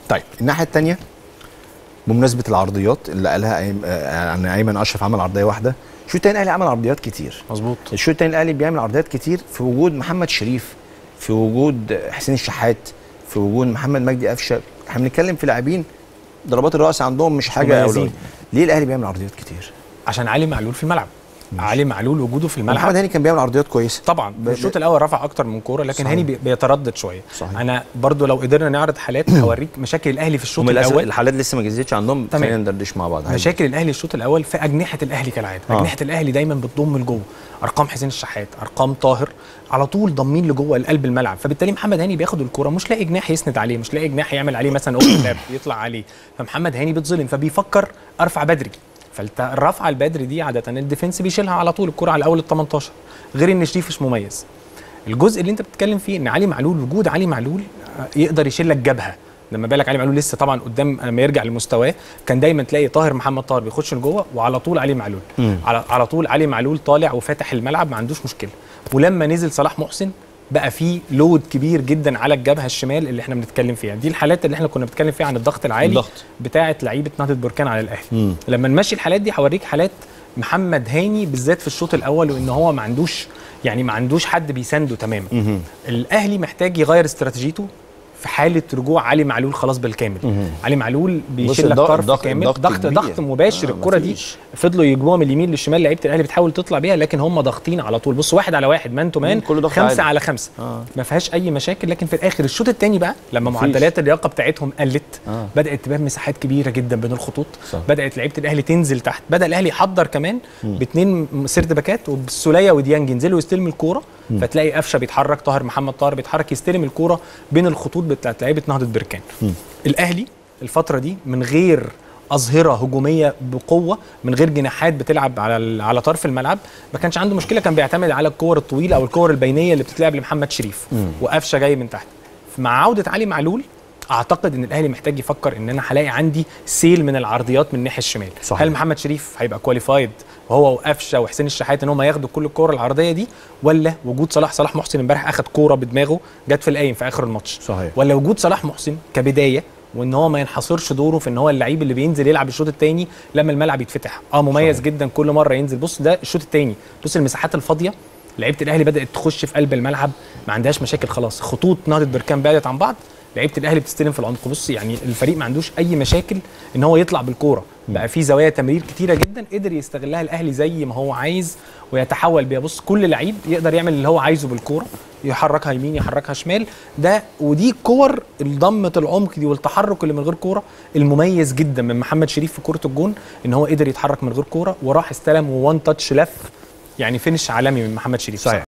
طيب الناحيه الثانيه بمناسبه العرضيات اللي قالها أيم- آه، عن ايمن اشرف عمل عرضيه واحده الشوط الثاني الاهلي عمل عرضيات كتير مظبوط الشوط الثاني الاهلي بيعمل عرضيات كتير في وجود محمد شريف في وجود حسين الشحات في وجود محمد مجدي قفشه احنا بنتكلم في لاعبين ضربات الراس عندهم مش حاجه مميزين. أولوية. ليه الاهلي بيعمل عرضيات كتير عشان علي معلول في الملعب علي معلول وجوده في محمد الملعب هاني كان بيعمل عرضيات كويسه طبعا ب- الشوط الاول رفع اكتر من كوره لكن صحيح. هاني بي- بيتردد شويه صحيح. انا برضو لو قدرنا نعرض حالات هوريك مشاكل الاهلي في الشوط هم للاسف الاول الحالات لسه ما جزتش عندهم تمام. خلينا ندردش مع بعض عادي. مشاكل الاهلي الشوط الاول في اجنحه الاهلي كالعاده آه. اجنحه الاهلي دايما بتضم لجوه ارقام حسين الشحات ارقام طاهر على طول ضامين لجوه قلب الملعب فبالتالي محمد هاني بياخد الكوره مش لاقي جناح يسند عليه مش لاقي جناح يعمل عليه مثلا اوفر يطلع عليه فمحمد هاني بيتظلم فبيفكر ارفع بدري فالرفعه البدري دي عاده الديفنس بيشيلها على طول الكوره على اول ال 18 غير ان شريف مش مميز الجزء اللي انت بتتكلم فيه ان علي معلول وجود علي معلول يقدر يشيل لك جبهه لما بالك علي معلول لسه طبعا قدام لما يرجع لمستواه كان دايما تلاقي طاهر محمد طاهر بيخش لجوه وعلى طول علي معلول مم. على على طول علي معلول طالع وفاتح الملعب ما عندوش مشكله ولما نزل صلاح محسن بقى في لود كبير جدا على الجبهه الشمال اللي احنا بنتكلم فيها دي الحالات اللي احنا كنا بنتكلم فيها عن الضغط العالي الضغط. بتاعه لعيبه نهضه بركان على الاهلي مم. لما نمشي الحالات دي هوريك حالات محمد هاني بالذات في الشوط الاول وان هو ما عندوش يعني ما عندوش حد بيسانده تماما مهم. الاهلي محتاج يغير استراتيجيته في حاله رجوع علي معلول خلاص بالكامل مهم. علي معلول بص بيشيل لك الضغط- طرف الضغط- كامل الضغط ضغط كبير. ضغط مباشر آه، الكره دي مفيش. فضلوا يجيبوها من اليمين للشمال لعيبه الاهلي بتحاول تطلع بيها لكن هم ضاغطين على طول بص واحد على واحد مان تو مان مم، كله ضغط خمسه عالي. على خمسه آه. ما فيهاش اي مشاكل لكن في الاخر الشوط الثاني بقى لما مفيش. معدلات اللياقه بتاعتهم قلت آه. بدات تبان مساحات كبيره جدا بين الخطوط صح. بدات لعيبه الاهلي تنزل تحت بدا الاهلي يحضر كمان باثنين سيرد باكات وبالسوليه وديانج ينزلوا يستلموا الكوره فتلاقي قفشه بيتحرك طاهر محمد طاهر بيتحرك يستلم الكوره بين الخطوط بتاعت لعيبه نهضه بركان الاهلي الفتره دي من غير اظهره هجوميه بقوه من غير جناحات بتلعب على ال- على طرف الملعب ما كانش عنده مشكله كان بيعتمد على الكور الطويله او الكور البينيه اللي بتتلعب لمحمد شريف وقفشه جاي من تحت مع عوده علي معلول اعتقد ان الاهلي محتاج يفكر ان انا هلاقي عندي سيل من العرضيات من الناحيه الشمال صحيح. هل محمد شريف هيبقى كواليفايد وهو وقفشه وحسين الشحات ان هم ياخدوا كل الكور العرضيه دي ولا وجود صلاح صلاح محسن امبارح اخد كوره بدماغه جت في القايم في اخر الماتش صحيح. ولا وجود صلاح محسن كبدايه وان هو ما ينحصرش دوره في ان هو اللعيب اللي بينزل يلعب الشوط الثاني لما الملعب يتفتح اه مميز صحيح. جدا كل مره ينزل بص ده الشوط الثاني بص المساحات الفاضيه لعيبه الاهلي بدات تخش في قلب الملعب ما عندهاش مشاكل خلاص خطوط نهضه بركان بعدت عن بعض لعيبه الاهلي بتستلم في العمق بص يعني الفريق ما عندوش اي مشاكل ان هو يطلع بالكوره بقى في زوايا تمرير كتيره جدا قدر يستغلها الاهلي زي ما هو عايز ويتحول بيها بص كل لعيب يقدر يعمل اللي هو عايزه بالكوره يحركها يمين يحركها شمال ده ودي كور ضمه العمق دي والتحرك اللي من غير كوره المميز جدا من محمد شريف في كوره الجون ان هو قدر يتحرك من غير كوره وراح استلم ووان تاتش لف يعني فينش عالمي من محمد شريف صحيح